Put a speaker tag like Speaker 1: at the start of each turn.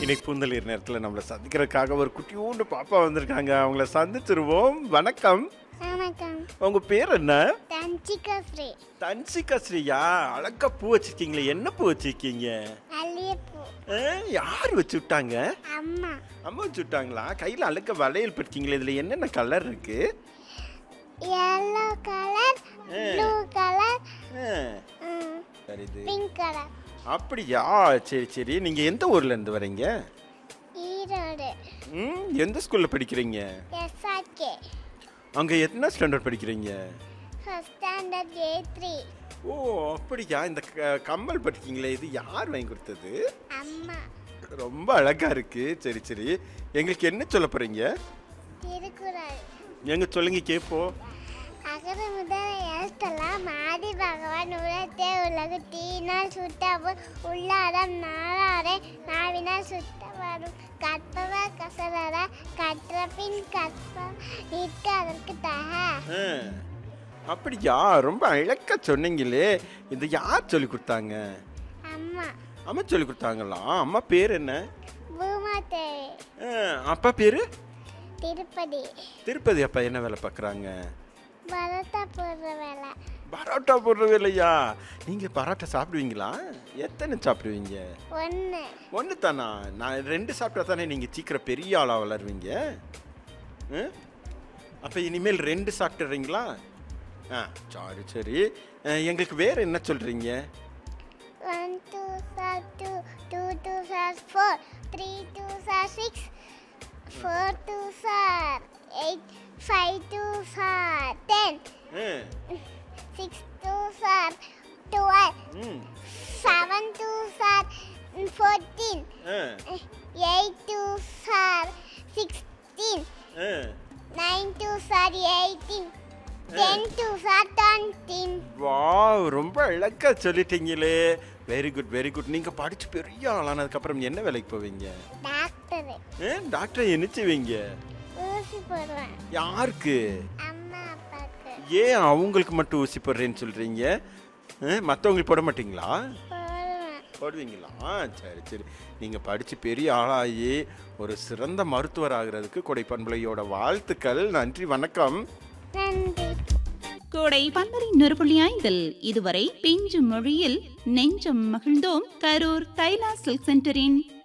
Speaker 1: இன்னைக்கு பூந்தளிர் நேரத்தில் நம்மளை சந்திக்கிறதுக்காக ஒரு குட்டியூண்டு பாப்பா வந்திருக்காங்க அவங்கள சந்திச்சிருவோம் வணக்கம்
Speaker 2: வணக்கம்
Speaker 1: உங்க பேர் என்ன
Speaker 2: தஞ்சிகா ஸ்ரீ
Speaker 1: தன்சிகா ஸ்ரீயா அழகா பூ வச்சிருக்கீங்களே என்ன பூ வச்சிருக்கீங்க
Speaker 2: அல்லியப்பூ
Speaker 1: ஆ, யார் வச்சு விட்டாங்க
Speaker 2: அம்மா
Speaker 1: அம்மா வச்சு விட்டாங்களா கையில் அழகா வளையல் பறிக்கீங்களே இதுல என்னென்ன கலர் இருக்கு
Speaker 2: yellow கலர் ப்ளூ கலர்
Speaker 1: ஆ, சரி இது
Speaker 2: பிங்க் கலர்
Speaker 1: அப்படியா சரி சரி நீங்க எந்த ஊர்ல இருந்து வரீங்க
Speaker 2: ஈரோடு
Speaker 1: ம் எந்த ஸ்கூல்ல படிக்கிறீங்க
Speaker 2: எஸ்ஆர்கே
Speaker 1: அங்க எத்தனை ஸ்டாண்டர்ட் படிக்கிறீங்க
Speaker 2: ஃபர்ஸ்ட் ஸ்டாண்டர்ட் ஏ த்ரீ
Speaker 1: ஓ அப்படியா இந்த க- கம்மல் படிக்கீங்களே இது யார் வாங்கி கொடுத்தது
Speaker 2: அம்மா
Speaker 1: ரொம்ப அழகா இருக்கு சரி சரி எங்களுக்கு என்ன சொல்ல போறீங்க
Speaker 2: திருக்குறள்
Speaker 1: எங்க சொல்லுங்க கேப்போம்
Speaker 2: அகர முதல எழுத்தெல்லாம் ஆதி பகவான் உலகத்தே உலகு தீனால் சுட்டவும் உள்ளாரம் நாளாரே நாவினால் சுட்ட வரும் கற்பவ கசரர கற்றபின் கற்ப நிற்க அதற்கு தக
Speaker 1: ஆ, அப்படியா ரொம்ப அழகா சொன்னீங்களே இது யார் சொல்லி கொடுத்தாங்க
Speaker 2: அம்மா
Speaker 1: அம்மா சொல்லி கொடுத்தாங்களா அம்மா பேர் என்ன
Speaker 2: பூமா தேவி
Speaker 1: ஆ, அப்பா பேரு
Speaker 2: திருப்பதி
Speaker 1: திருப்பதி அப்பா என்ன வேலை பார்க்குறாங்க
Speaker 2: பரதா போடுற வேலை
Speaker 1: பரோட்டா போடுறது இல்லையா நீங்க பரோட்டா சாப்பிடுவீங்களா எத்தனை சாப்பிடுவீங்க
Speaker 2: ஒன்று
Speaker 1: ஒன்று தானா நான் ரெண்டு சாப்பிட்டா தானே நீங்கள் சீக்கிரம் பெரிய ஆளாக வளருவீங்க அப்போ இனிமேல் ரெண்டு சாப்பிட்டுறீங்களா ஆ சரி சரி அஹ், எங்களுக்கு வேறு என்ன சொல்கிறீங்க
Speaker 2: one two sir two two two sir four three two sir six four two sir eight five two sir ten six two sir twelve
Speaker 1: ம்
Speaker 2: seven two sir fourteen eight two sir sixteen nine two sir eighteen ten two sir twenty
Speaker 1: wow ரொம்ப அழகா சொல்லிட்டீங்களே very good very good நீங்கள் படித்து பெரிய ஆளானதுக்கப்புறம் என்ன வேலைக்கு போவீங்க
Speaker 2: டாக்டரு
Speaker 1: டாக்டர் என்னச்சுவீங்க
Speaker 2: ஊசி போடுவேன்
Speaker 1: யாருக்கு
Speaker 2: அம்மா அப்பாவுக்கு
Speaker 1: ஏன் அவங்களுக்கு மட்டும் ஊசி போடுறேன்னு சொல்கிறீங்க மற்றவங்களுக்கு போட மாட்டீங்களா
Speaker 2: போடுவேன்
Speaker 1: போடுவீங்களா சரி சரி நீங்கள் படித்து பெரிய ஆளாகி ஒரு சிறந்த மருத்துவர் ஆகிறதுக்கு கொடை பண்புலையோட வாழ்த்துக்கள் நன்றி வணக்கம்
Speaker 2: நன்றி
Speaker 3: கோடை பந்தரை நொறுபுள்ளி ஐந்தில் இதுவரை பிஞ்சு மொழியில் நெஞ்சம் மகிழ்ந்தோம் கரூர் தைலா சில்க் சென்டரின்